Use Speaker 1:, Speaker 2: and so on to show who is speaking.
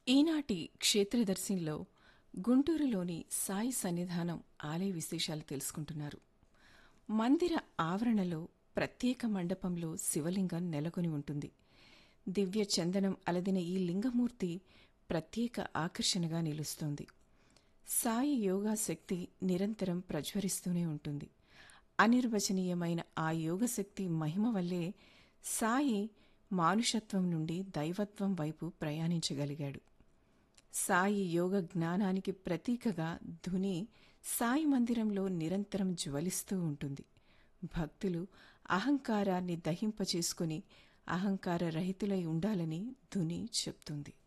Speaker 1: ఈనాటి క్షేత్రదర్శినిలో గుంటూరులోని సాయి సన్నిధానం ఆలయ విశేషాలు తెలుసుకుంటున్నారు మందిర ఆవరణలో ప్రత్యేక మండపంలో శివలింగం నెలకొని ఉంటుంది దివ్య చందనం అలదిన ఈ లింగమూర్తి ప్రత్యేక ఆకర్షణగా నిలుస్తోంది సాయి యోగా శక్తి నిరంతరం ప్రజ్వరిస్తూనే ఉంటుంది అనిర్వచనీయమైన ఆ యోగశక్తి మహిమ వల్లే సాయి మానుషత్వం నుండి దైవత్వం వైపు ప్రయాణించగలిగాడు సాయి యోగ జ్ఞానానికి ప్రతీకగా ధుని సాయి మందిరంలో నిరంతరం జ్వలిస్తూ ఉంటుంది భక్తులు అహంకారాన్ని దహింపచేసుకుని అహంకార రహితులై ఉండాలని ధుని చెప్తుంది